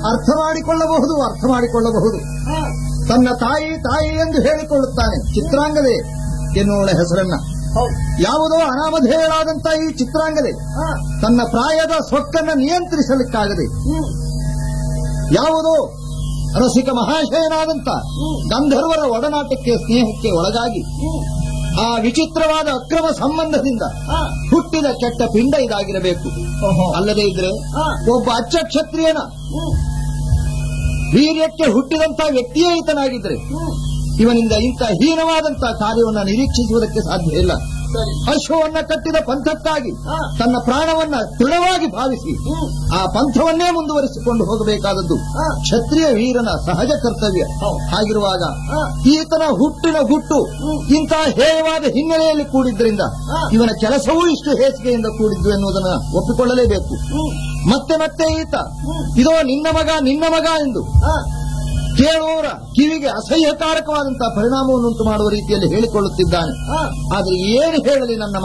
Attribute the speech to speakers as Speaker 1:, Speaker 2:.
Speaker 1: ಅರ್ಥ ಮಾಡಿಕೊಳ್ಳಬಹುದು ಅರ್ಥ ಮಾಡಿಕೊಳ್ಳಬಹುದು ತನ್ನ ತಾಯಿ ತಾಯಿ ಎಂದು ಹೇಳಿಕೊಳ್ಳುತ್ತಾನೆ ಚಿತ್ರಾಂಗದೆ ಎನ್ನುವಳ ಹೆಸರನ್ನ ಯಾವುದೋ ಅನಾಮಧೇಯಳಾದಂತ ಈ ಚಿತ್ರಾಂಗದೆ ತನ್ನ ಪ್ರಾಯದ ಸೊಕ್ಕನ್ನ ನಿಯಂತ್ರಿಸಲಿಕ್ಕಾಗದೆ ಯಾವುದೋ ರಸಿಕ ಮಹಾಶಯನಾದಂತ ಗಂಧರ್ವರ ಒಡನಾಟಕ್ಕೆ ಸ್ನೇಹಕ್ಕೆ ಒಳಗಾಗಿ ಆ ವಿಚಿತ್ರವಾದ ಅಕ್ರಮ ಸಂಬಂಧದಿಂದ ಹುಟ್ಟಿದ ಕೆಟ್ಟ ಪಿಂಡ ಇದಾಗಿರಬೇಕು ಅಲ್ಲದೆ ಇದ್ರೆ ಒಬ್ಬ ಅಚ್ಚ ಕ್ಷತ್ರಿಯನ ವೀರ್ಯಕ್ಕೆ ಹುಟ್ಟಿದಂತ ವ್ಯಕ್ತಿಯೇ ಈತನಾಗಿದ್ರೆ ಇವನಿಂದ ಇಂಥ ಹೀನವಾದಂತ ಕಾರ್ಯವನ್ನ ನಿರೀಕ್ಷಿಸುವುದಕ್ಕೆ ಸಾಧ್ಯ ಇಲ್ಲ ಅಶ್ವವನ್ನ ಕಟ್ಟಿದ ಪಂಥಕ್ಕಾಗಿ ತನ್ನ ಪ್ರಾಣವನ್ನ ದೃಢವಾಗಿ ಭಾವಿಸಿ ಆ ಪಂಥವನ್ನೇ ಮುಂದುವರಿಸಿಕೊಂಡು ಹೋಗಬೇಕಾದದ್ದು ಕ್ಷತ್ರಿಯ ವೀರನ ಸಹಜ ಕರ್ತವ್ಯ ಹಾಗಿರುವಾಗ ಈತನ ಹುಟ್ಟಿನ ಹುಟ್ಟು ಇಂತಹ ಹೇಯವಾದ ಹಿನ್ನೆಲೆಯಲ್ಲಿ ಕೂಡಿದ್ರಿಂದ ಇವನ ಕೆಲಸವೂ ಇಷ್ಟು ಹೇಸಿಗೆಯಿಂದ ಕೂಡಿದ್ದು ಎನ್ನುವುದನ್ನು ಒಪ್ಪಿಕೊಳ್ಳಲೇಬೇಕು ಮತ್ತೆ ಮತ್ತೆ ಈತ ಇದೋ ನಿನ್ನ ಮಗ ನಿನ್ನ ಮಗ ಎಂದು ಕೇಳುವವರ ಕಿವಿಗೆ ಅಸಹ್ಯಕಾರಕವಾದಂತಹ ಪರಿಣಾಮವನ್ನುಂಟು ಮಾಡುವ ರೀತಿಯಲ್ಲಿ ಹೇಳಿಕೊಳ್ಳುತ್ತಿದ್ದಾನೆ ಆದರೆ ಏನು ಹೇಳಲಿ ನನ್ನ